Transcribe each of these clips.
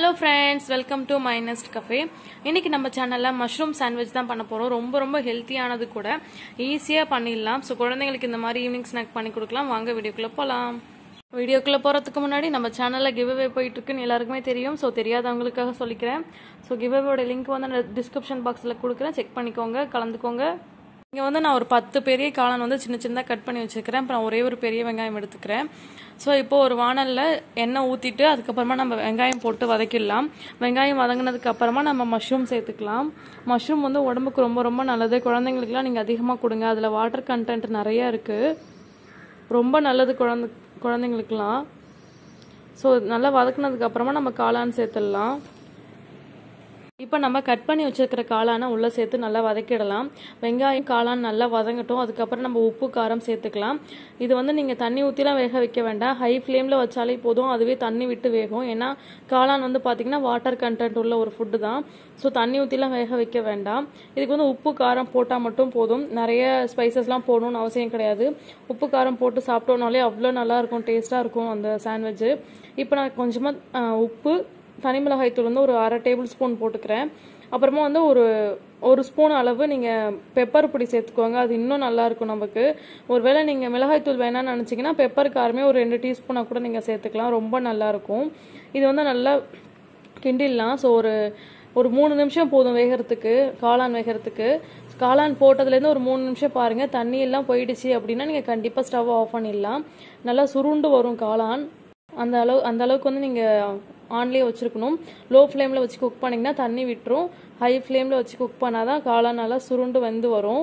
hello friends welcome to மைனஸ்ட் cafe இன்னைக்கு நம்ம சேனலில் மஷ்ரூம் சாண்ட்விச் தான் பண்ண போகிறோம் ரொம்ப ரொம்ப ஹெல்த்தியானது கூட ஈஸியாக பண்ணிடலாம் ஸோ குழந்தைங்களுக்கு இந்த மாதிரி ஈவினிங் ஸ்நாக் பண்ணி கொடுக்கலாம் வாங்க வீடியோக்குள்ளே போகலாம் வீடியோக்குள்ளே போகிறதுக்கு முன்னாடி நம்ம சேனலில் கிவ் அவே போயிட்டு இருக்குன்னு எல்லாருக்குமே தெரியும் ஸோ தெரியாதவங்களுக்காக சொல்லிக்கிறேன் ஸோ கிவ் அவேயோட லிங்க் வந்து நான் டிஸ்கிரிப்ஷன் பாக்ஸில் கொடுக்குறேன் செக் பண்ணிக்கோங்க கலந்துக்கோங்க இங்கே வந்து நான் ஒரு பத்து பெரிய காளான் வந்து சின்ன சின்னதாக கட் பண்ணி வச்சுருக்கிறேன் அப்புறம் ஒரே ஒரு பெரிய வெங்காயம் எடுத்துக்கிறேன் ஸோ இப்போ ஒரு வானலில் எண்ணெய் ஊற்றிட்டு அதுக்கப்புறமா நம்ம வெங்காயம் போட்டு வதக்கிடலாம் வெங்காயம் வதங்கினதுக்கு அப்புறமா நம்ம மஷ்ரூம் சேர்த்துக்கலாம் மஷ்ரூம் வந்து உடம்புக்கு ரொம்ப ரொம்ப நல்லது குழந்தைங்களுக்குலாம் நீங்கள் அதிகமாக கொடுங்க அதில் வாட்டர் கண்டென்ட் நிறையா இருக்குது ரொம்ப நல்லது குழந்தை குழந்தைங்களுக்குலாம் ஸோ நல்லா வதக்குனதுக்கு அப்புறமா நம்ம காளான் சேர்த்துடலாம் இப்போ நம்ம கட் பண்ணி வச்சிருக்கிற காளானை உள்ளே சேர்த்து நல்லா வதக்கிடலாம் வெங்காயம் காளான் நல்லா வதங்கட்டும் அதுக்கப்புறம் நம்ம உப்பு காரம் சேர்த்துக்கலாம் இது வந்து நீங்கள் தண்ணி ஊற்றிலாம் வேக வைக்க வேண்டாம் ஹை ஃப்ளேமில் வச்சாலே போதும் அதுவே தண்ணி விட்டு வேகும் ஏன்னா காளான் வந்து பார்த்திங்கன்னா வாட்டர் கண்டென்ட் உள்ள ஒரு ஃபுட்டு தான் ஸோ தண்ணி ஊற்றிலாம் வேக வைக்க வேண்டாம் இதுக்கு வந்து உப்பு காரம் போட்டால் மட்டும் போதும் நிறைய ஸ்பைசஸ்லாம் போடணும்னு அவசியம் கிடையாது உப்பு காரம் போட்டு சாப்பிட்டோம்னாலே அவ்வளோ நல்லா இருக்கும் டேஸ்ட்டாக இருக்கும் அந்த சாண்ட்விட்சு இப்போ நான் கொஞ்சமாக உப்பு தனி மிளகாய் தூள் வந்து ஒரு அரை டேபிள் ஸ்பூன் போட்டுக்கிறேன் அப்புறமா வந்து ஒரு ஒரு ஸ்பூன் அளவு நீங்கள் பெப்பர் பொடி சேர்த்துக்கோங்க அது இன்னும் நல்லாயிருக்கும் நமக்கு ஒருவேளை நீங்கள் மிளகாய் தூள் வேணாம்னு நினச்சிங்கன்னா பெப்பர் காரமே ஒரு ரெண்டு டீஸ்பூனாக கூட நீங்கள் சேர்த்துக்கலாம் ரொம்ப நல்லாயிருக்கும் இது வந்து நல்லா கிண்டிடலாம் ஸோ ஒரு ஒரு மூணு நிமிஷம் போதும் வேகிறதுக்கு காளான் வேகிறதுக்கு காளான் போட்டதுலேருந்து ஒரு மூணு நிமிஷம் பாருங்கள் தண்ணி எல்லாம் போயிடுச்சு அப்படின்னா நீங்கள் கண்டிப்பாக ஸ்டவ் ஆஃப் பண்ணிடலாம் நல்லா சுருண்டு வரும் காளான் அந்த அளவு அந்த அளவுக்கு வந்து நீங்கள் ஆன்லேயே வச்சுருக்கணும் லோ ஃப்ளேமில் வச்சு குக் பண்ணிங்கன்னா தண்ணி விட்டுரும் ஹை ஃப்ளேமில் வச்சு குக் பண்ணால் தான் காளான் நல்லா சுருண்டு வந்து வரும்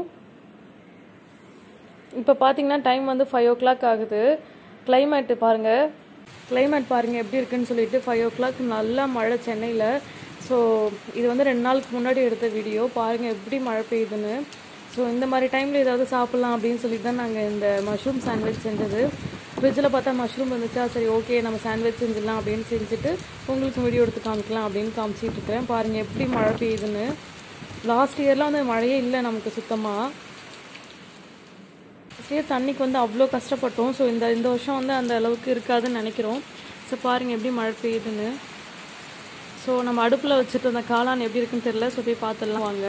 இப்போ பார்த்தீங்கன்னா டைம் வந்து ஃபைவ் ஓ கிளாக் ஆகுது கிளைமேட்டு பாருங்கள் கிளைமேட் பாருங்கள் எப்படி இருக்குன்னு சொல்லிட்டு ஃபைவ் ஓ கிளாக் நல்லா மழை சென்னையில் ஸோ இது வந்து ரெண்டு நாளுக்கு முன்னாடி எடுத்த வீடியோ பாருங்கள் எப்படி மழை பெய்யுதுன்னு ஸோ இந்த மாதிரி டைமில் ஏதாவது சாப்பிட்லாம் அப்படின்னு சொல்லிட்டு தான் நாங்கள் இந்த மஷ்ரூம் சாண்ட்விச் செஞ்சது ஃப்ரிட்ஜில் பார்த்தா மஷ்ரூம் வந்துச்சா சரி ஓகே நம்ம சாண்ட்விச் செஞ்சிடலாம் அப்படின்னு செஞ்சுட்டு உங்களுக்கு வீடியோ எடுத்து காமிக்கலாம் அப்படின்னு காமிச்சிட்டு இருக்கிறேன் பாருங்கள் எப்படி மழை பெய்யுதுன்னு லாஸ்ட் இயர்லாம் வந்து மழையே இல்லை நமக்கு சுத்தமாக ஃபஸ்ட் தண்ணிக்கு வந்து அவ்வளோ கஷ்டப்பட்டோம் ஸோ இந்த இந்த வருஷம் வந்து அந்த அளவுக்கு இருக்காதுன்னு நினைக்கிறோம் ஸோ பாருங்கள் எப்படி மழை பெய்யுதுன்னு ஸோ நம்ம அடுப்பில் வச்சுட்டு அந்த காளான் எப்படி இருக்குன்னு தெரியல ஸோ போய் பார்த்துடலாம் வாங்க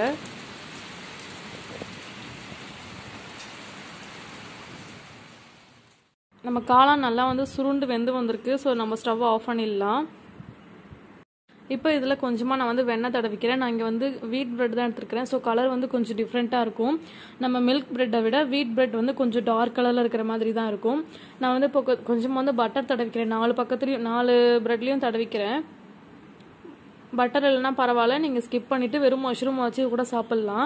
நம்ம காளான் நல்லா வந்து சுருண்டு வெந்து வந்திருக்கு ஸோ நம்ம ஸ்டவ் ஆஃப் பண்ணிடலாம் இப்போ இதில் கொஞ்சமாக நான் வந்து வெண்ணெய் தடவிக்கிறேன் நான் இங்கே வந்து வீட் பிரெட் தான் எடுத்துருக்கிறேன் ஸோ கலர் வந்து கொஞ்சம் டிஃப்ரெண்ட்டாக இருக்கும் நம்ம மில்க் பிரெட்டை விட வீட் பிரெட் வந்து கொஞ்சம் டார்க் கலரில் இருக்கிற மாதிரி தான் இருக்கும் நான் வந்து இப்போ கொஞ்சமாக வந்து பட்டர் தடவிக்கிறேன் நாலு பக்கத்துலேயும் நாலு பிரெட்லேயும் தடவிக்கிறேன் பட்டர் இல்லைன்னா பரவாயில்ல நீங்கள் ஸ்கிப் பண்ணிவிட்டு வெறும் மஷ்ரூம் வச்சு கூட சாப்பிட்லாம்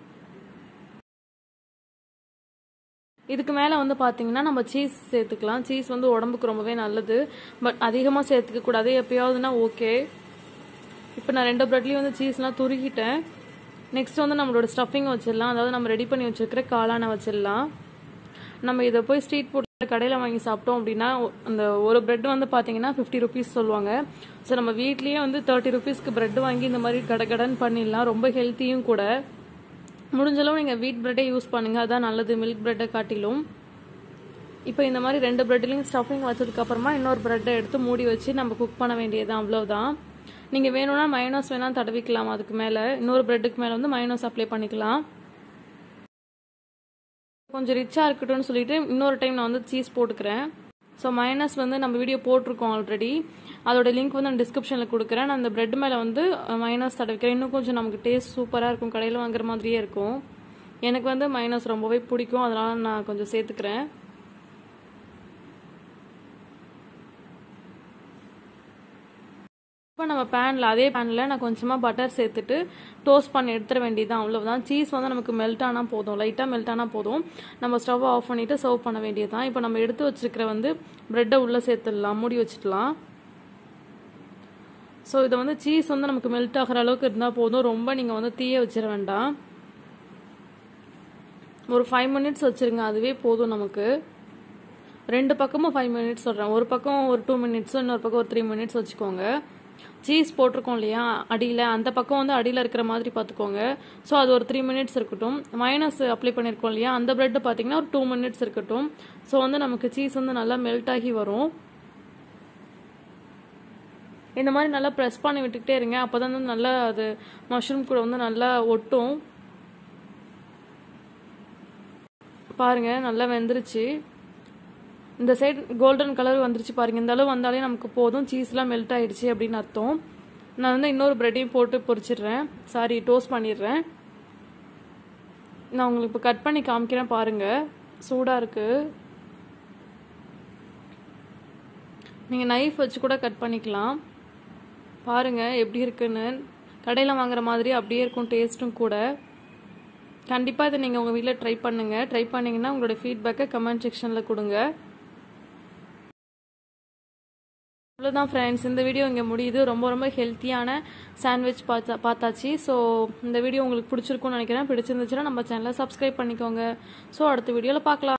இதுக்கு மேலே வந்து பார்த்தீங்கன்னா நம்ம சீஸ் சேர்த்துக்கலாம் சீஸ் வந்து உடம்புக்கு ரொம்பவே நல்லது பட் அதிகமாக சேர்த்துக்க கூடாது எப்பயாவதுனா ஓகே இப்போ நான் ரெண்டு ப்ரெட்லேயும் வந்து சீஸ்லாம் துருகிட்டேன் நெக்ஸ்ட் வந்து நம்மளோட ஸ்டஃபிங் வச்சிடலாம் அதாவது நம்ம ரெடி பண்ணி வச்சுருக்கிற காளானை வச்சிடலாம் நம்ம இதை போய் ஸ்ட்ரீட் ஃபுட்டில் கடையில் வாங்கி சாப்பிட்டோம் அப்படின்னா அந்த ஒரு ப்ரெட் வந்து பார்த்தீங்கன்னா ஃபிஃப்டி ருபீஸ் சொல்லுவாங்க ஸோ நம்ம வீட்லேயே வந்து தேர்ட்டி ருபீஸ்க்கு ப்ரெட் வாங்கி இந்த மாதிரி கடகடன் பண்ணிடலாம் ரொம்ப ஹெல்த்தியும் கூட முடிஞ்சளவு நீங்கள் வீட் ப்ரெட்டே யூஸ் பண்ணுங்கள் அதான் நல்லது மில்க் ப்ரெட்டை காட்டிலும் இப்போ இந்த மாதிரி ரெண்டு ப்ரெட்லையும் ஸ்டஃபிங் வச்சதுக்கப்புறமா இன்னொரு ப்ரெட்டை எடுத்து மூடி வச்சு நம்ம குக் பண்ண வேண்டியது அவ்வளோதான் நீங்கள் வேணும்னா மைனஸ் வேணால் தடவிக்கலாம் அதுக்கு மேலே இன்னொரு ப்ரெட்டுக்கு மேலே வந்து மைனஸ் அப்ளை பண்ணிக்கலாம் கொஞ்சம் ரிச்சாக இருக்கட்டும்னு சொல்லிட்டு இன்னொரு டைம் நான் வந்து சீஸ் போட்டுக்கிறேன் ஸோ மைனஸ் வந்து நம்ம வீடியோ போட்டிருக்கோம் ஆல்ரெடி அதோட லிங்க் வந்து நான் டிஸ்கிரிப்ஷனில் கொடுக்குறேன் நான் அந்த பிரெட் மேலே வந்து மைனஸ் தடவிக்கிறேன் இன்னும் கொஞ்சம் நமக்கு டேஸ்ட் சூப்பராக இருக்கும் கடையில் வாங்குற மாதிரியே இருக்கும் எனக்கு வந்து மைனஸ் ரொம்பவே பிடிக்கும் அதனால் நான் கொஞ்சம் சேர்த்துக்கிறேன் இப்போ நம்ம பேனில் அதே பேனில் நான் கொஞ்சமாக பட்டர் சேர்த்துட்டு டோஸ்ட் பண்ணி எடுத்துட வேண்டியது தான் அவ்வளோதான் சீஸ் வந்து நமக்கு மெல்ட் ஆனால் போதும் லைட்டாக மெல்ட் ஆனால் போதும் நம்ம ஸ்டவ் ஆஃப் பண்ணிவிட்டு சர்வ் பண்ண வேண்டியது தான் இப்போ நம்ம எடுத்து வச்சுருக்கிற வந்து ப்ரெட்டை உள்ளே சேர்த்துடலாம் மூடி வச்சுக்கலாம் ஸோ இதை வந்து சீஸ் வந்து நமக்கு மெல்ட் ஆகிற அளவுக்கு இருந்தால் போதும் ரொம்ப நீங்கள் வந்து தீய வச்சிட வேண்டாம் ஒரு ஃபைவ் மினிட்ஸ் வச்சுருங்க அதுவே போதும் நமக்கு ரெண்டு பக்கமும் ஃபைவ் மினிட்ஸ் சொல்கிறேன் ஒரு பக்கம் ஒரு டூ மினிட்ஸும் இன்னொரு பக்கம் ஒரு த்ரீ மினிட்ஸ் வச்சுக்கோங்க சீஸ் போட்டிருக்கோம் இல்லையா அடியில் அந்த பக்கம் வந்து அடியில் இருக்கிற மாதிரி பார்த்துக்கோங்க ஸோ அது ஒரு த்ரீ மினிட்ஸ் இருக்கட்டும் மைனஸ் அப்ளை பண்ணியிருக்கோம் இல்லையா அந்த ப்ரெட்டு பார்த்தீங்கன்னா ஒரு டூ மினிட்ஸ் இருக்கட்டும் ஸோ வந்து நமக்கு சீஸ் வந்து நல்லா மெல்ட் ஆகி வரும் இந்த மாதிரி நல்லா ப்ரெஸ் பண்ணி விட்டுக்கிட்டே இருங்க அப்போ தான் வந்து நல்லா அது மஷ்ரூம் கூட வந்து நல்லா ஒட்டும் பாருங்க நல்லா வெந்துருச்சு இந்த சைடு கோல்டன் கலர் வந்துருச்சு பாருங்க இந்த அளவு வந்தாலே நமக்கு போதும் சீஸ்லாம் மெல்ட் ஆயிடுச்சு அப்படின்னு அர்த்தம் நான் வந்து இன்னொரு பிரெட்டையும் போட்டு பொரிச்சிடுறேன் சாரி டோஸ்ட் பண்ணிடுறேன் நான் உங்களுக்கு இப்போ கட் பண்ணி காமிக்கிறேன் பாருங்க சூடாக இருக்கு நீங்கள் நைஃப் வச்சு கூட கட் பண்ணிக்கலாம் பாருங்க எப்படி இருக்குன்னு கடையில் வாங்குற மாதிரி அப்படியே இருக்கும் டேஸ்ட்டும் கூட கண்டிப்பாக இதை நீங்கள் உங்கள் வீட்டில் ட்ரை பண்ணுங்கள் ட்ரை பண்ணிங்கன்னா உங்களோட ஃபீட்பேக்கை கமெண்ட் செக்ஷனில் கொடுங்க அவ்வளோதான் ஃப்ரெண்ட்ஸ் இந்த வீடியோ இங்கே முடியுது ரொம்ப ரொம்ப ஹெல்த்தியான சாண்ட்விச் பார்த்தா பார்த்தாச்சு ஸோ இந்த வீடியோ உங்களுக்கு பிடிச்சிருக்கும்னு நினைக்கிறேன் பிடிச்சிருந்துச்சுன்னா நம்ம சேனலை சப்ஸ்கிரைப் பண்ணிக்கோங்க ஸோ அடுத்த வீடியோவில் பார்க்கலாம்